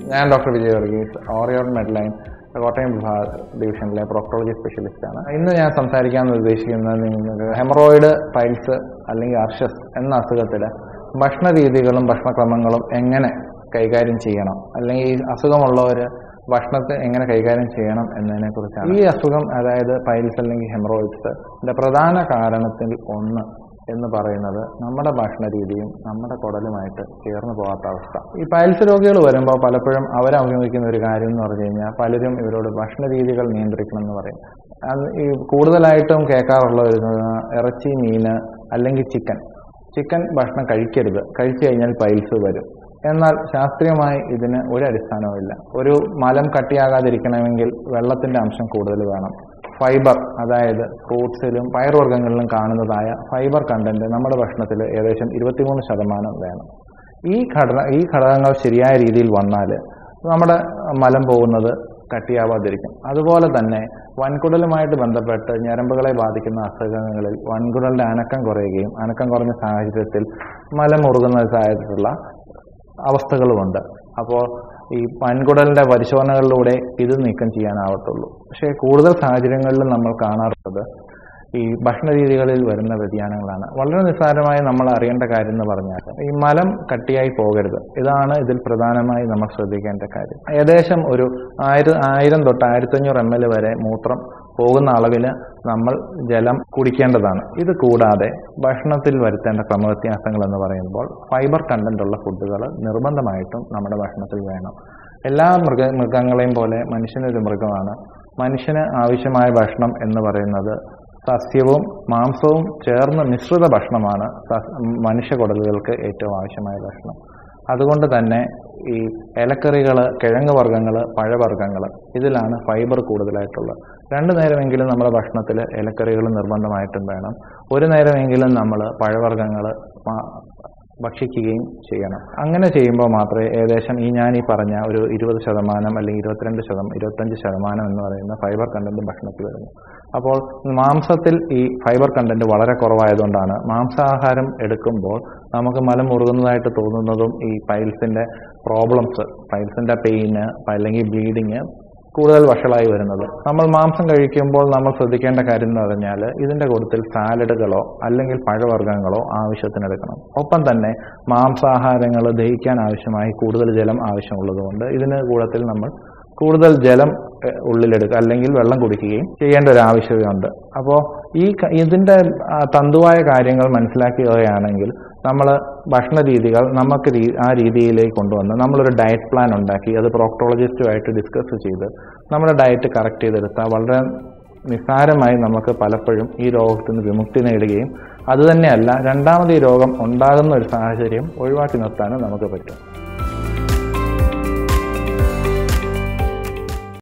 ഞാൻ doctor Vijay Varghese Orion Medline Kottayam വിഭാഗ ഡിവിഷനിലെ പ്രോക്ടോളജി സ്പെഷ്യലിസ്റ്റ് ആണ് ഇന്ന് ഞാൻ സംസാരിക്കാൻ ഉദ്ദേശിക്കുന്നത് നിങ്ങൾക്ക് ഹെമറോയിഡ് പൈൽസ് അല്ലെങ്കിൽ അർഷസ് എന്ന അസുഖത്തിൽ ഭക്ഷണ രീതികളും ഭക്ഷണക്രമങ്ങളും എങ്ങനെ കൈകാര്യം ചെയ്യണം അല്ലെങ്കിൽ ഈ അസുഖമുള്ളവർ ഭക്ഷണത്തെ എങ്ങനെ കൈകാര്യം ചെയ്യണം എന്നതിനെ കുറിച്ചാണ് ഈ അസുഖം അതായത് പൈൽസ് അല്ലെങ്കിൽ ഹെമറോയിഡ്സ് പ്രധാന കാരണത്തിൽ ഒന്ന് എന്ന് പറയുന്നത് നമ്മുടെ ഭക്ഷണ രീതിയും നമ്മുടെ കുടലുമായിട്ട് ചേർന്ന് പോകാത്ത അവസ്ഥ ഈ പൈൽസ് രോഗികൾ വരുമ്പോൾ പലപ്പോഴും അവരഭിമുഖിക്കുന്ന ഒരു കാര്യം എന്ന് പറഞ്ഞു കഴിഞ്ഞാൽ പലരും ഇവരോട് ഭക്ഷണ രീതികൾ നിയന്ത്രിക്കണം എന്ന് പറയും അത് ഈ കൂടുതലായിട്ടും കേൾക്കാറുള്ള ഒരു ഇറച്ചി മീന് അല്ലെങ്കിൽ ചിക്കൻ ചിക്കൻ ഭക്ഷണം കഴിക്കരുത് കഴിച്ചു കഴിഞ്ഞാൽ പൈൽസ് വരും എന്നാൽ ശാസ്ത്രീയമായി ഇതിന് ഒരു അടിസ്ഥാനവുമില്ല ഒരു മലം കട്ടിയാകാതിരിക്കണമെങ്കിൽ വെള്ളത്തിന്റെ അംശം കൂടുതൽ വേണം ഫൈബർ അതായത് ഫ്രൂട്ട്സിലും പയർവർഗ്ഗങ്ങളിലും കാണുന്നതായ ഫൈബർ കണ്ടന്റ് നമ്മുടെ ഭക്ഷണത്തിൽ ഏകദേശം ഇരുപത്തിമൂന്ന് ശതമാനം വേണം ഈ ഘടന ഈ ഘടകങ്ങൾ ശരിയായ രീതിയിൽ വന്നാൽ നമ്മുടെ മലം പോകുന്നത് കട്ടിയാവാതിരിക്കും അതുപോലെ തന്നെ വൻകുടലുമായിട്ട് ബന്ധപ്പെട്ട് ഞരമ്പുകളെ ബാധിക്കുന്ന അസുഖങ്ങളിൽ വൻകുടലിന്റെ അനക്കം കുറയുകയും അനക്കം കുറഞ്ഞ സാഹചര്യത്തിൽ മലം മുറുകുന്ന സാഹചര്യത്തിലുള്ള അവസ്ഥകളുമുണ്ട് അപ്പോൾ ഈ വൻകുടലിന്റെ പരിശോധനകളിലൂടെ ഇത് നീക്കം ചെയ്യാനാവത്തുള്ളൂ പക്ഷേ കൂടുതൽ സാഹചര്യങ്ങളിലും നമ്മൾ കാണാറുള്ളത് ഈ ഭക്ഷണ രീതികളിൽ വരുന്ന വ്യതിയാനങ്ങളാണ് വളരെ നിസ്സാരമായി നമ്മൾ അറിയേണ്ട കാര്യം എന്ന് പറഞ്ഞാൽ ഈ മലം കട്ടിയായി പോകരുത് ഇതാണ് ഇതിൽ പ്രധാനമായി നമ്മൾ ശ്രദ്ധിക്കേണ്ട കാര്യം ഏകദേശം ഒരു ആയിരം ആയിരം തൊട്ട് ആയിരത്തഞ്ഞൂറ് എം എൽ വരെ മൂത്രം പോകുന്ന അളവിന് നമ്മൾ ജലം കുടിക്കേണ്ടതാണ് ഇത് കൂടാതെ ഭക്ഷണത്തിൽ വരുത്തേണ്ട ക്രമവ്യത്യാസങ്ങൾ എന്ന് പറയുമ്പോൾ ഫൈബർ കണ്ടന്റ് ഉള്ള ഫുഡുകൾ നിർബന്ധമായിട്ടും നമ്മുടെ ഭക്ഷണത്തിൽ വേണം എല്ലാ മൃഗ മൃഗങ്ങളെയും പോലെ മനുഷ്യനൊരു മൃഗമാണ് മനുഷ്യന് ആവശ്യമായ ഭക്ഷണം എന്ന് പറയുന്നത് സസ്യവും മാംസവും ചേർന്ന് മിശ്രിത ഭക്ഷണമാണ് മനുഷ്യ കുടലുകൾക്ക് ഏറ്റവും ആവശ്യമായ ഭക്ഷണം അതുകൊണ്ട് തന്നെ ഈ ഇലക്കറികൾ കിഴങ്ങ് വർഗ്ഗങ്ങൾ പഴവർഗ്ഗങ്ങൾ ഇതിലാണ് ഫൈബർ കൂടുതലായിട്ടുള്ളത് രണ്ടു നേരമെങ്കിലും നമ്മുടെ ഭക്ഷണത്തിൽ ഇലക്കറികൾ നിർബന്ധമായിട്ടും വേണം ഒരു നേരമെങ്കിലും നമ്മൾ പഴവർഗ്ഗങ്ങൾ ഭക്ഷിക്കുകയും ചെയ്യണം അങ്ങനെ ചെയ്യുമ്പോൾ മാത്രമേ ഏകദേശം ഈ ഞാൻ ഈ പറഞ്ഞ ഒരു ഇരുപത് ശതമാനം അല്ലെങ്കിൽ ഇരുപത്തിരണ്ട് ശതമാനം ഇരുപത്തഞ്ച് ശതമാനം എന്ന് പറയുന്ന ഫൈബർ കണ്ടന്റ് ഭക്ഷണത്തിൽ വരുന്നു അപ്പോൾ മാംസത്തിൽ ഈ ഫൈബർ കണ്ടന്റ് വളരെ കുറവായതുകൊണ്ടാണ് മാംസാഹാരം എടുക്കുമ്പോൾ നമുക്ക് മലം മുറുകുന്നതായിട്ട് തോന്നുന്നതും ഈ പൈൽസിന്റെ പ്രോബ്ലംസ് പൈൽസിന്റെ പെയിന് അല്ലെങ്കിൽ ബ്ലീഡിങ് കൂടുതൽ വഷളായി വരുന്നത് നമ്മൾ മാംസം കഴിക്കുമ്പോൾ നമ്മൾ ശ്രദ്ധിക്കേണ്ട കാര്യം എന്ന് പറഞ്ഞാൽ ഇതിന്റെ കൂട്ടത്തിൽ സാലഡുകളോ അല്ലെങ്കിൽ പഴവർഗ്ഗങ്ങളോ ആവശ്യത്തിനെടുക്കണം ഒപ്പം തന്നെ മാംസാഹാരങ്ങൾ ദഹിക്കാൻ ആവശ്യമായി കൂടുതൽ ജലം ആവശ്യമുള്ളതുകൊണ്ട് ഇതിന് കൂടത്തിൽ നമ്മൾ കൂടുതൽ ജലം ഉള്ളിലെടുക്കുക അല്ലെങ്കിൽ വെള്ളം കുടിക്കുകയും ചെയ്യേണ്ട ഒരു ആവശ്യതയുണ്ട് അപ്പോൾ ഈ ഇതിന്റെ തന്തുവായ കാര്യങ്ങൾ മനസ്സിലാക്കുകയാണെങ്കിൽ നമ്മൾ ഭക്ഷണ രീതികൾ നമുക്ക് ആ രീതിയിലേക്ക് കൊണ്ടുവന്ന് നമ്മളൊരു ഡയറ്റ് പ്ലാൻ ഉണ്ടാക്കി അത് പ്രോക്ടോളജിസ്റ്റുമായിട്ട് ഡിസ്കസ് ചെയ്ത് നമ്മുടെ ഡയറ്റ് കറക്റ്റ് ചെയ്തെടുത്താൽ വളരെ നിസ്സാരമായി നമുക്ക് പലപ്പോഴും ഈ രോഗത്തിൽ നിന്ന് വിമുക്തി നേടുകയും അതുതന്നെയല്ല രണ്ടാമത് ഈ രോഗം ഉണ്ടാകുന്ന ഒരു സാഹചര്യം ഒഴിവാക്കി നിർത്താനും നമുക്ക് പറ്റും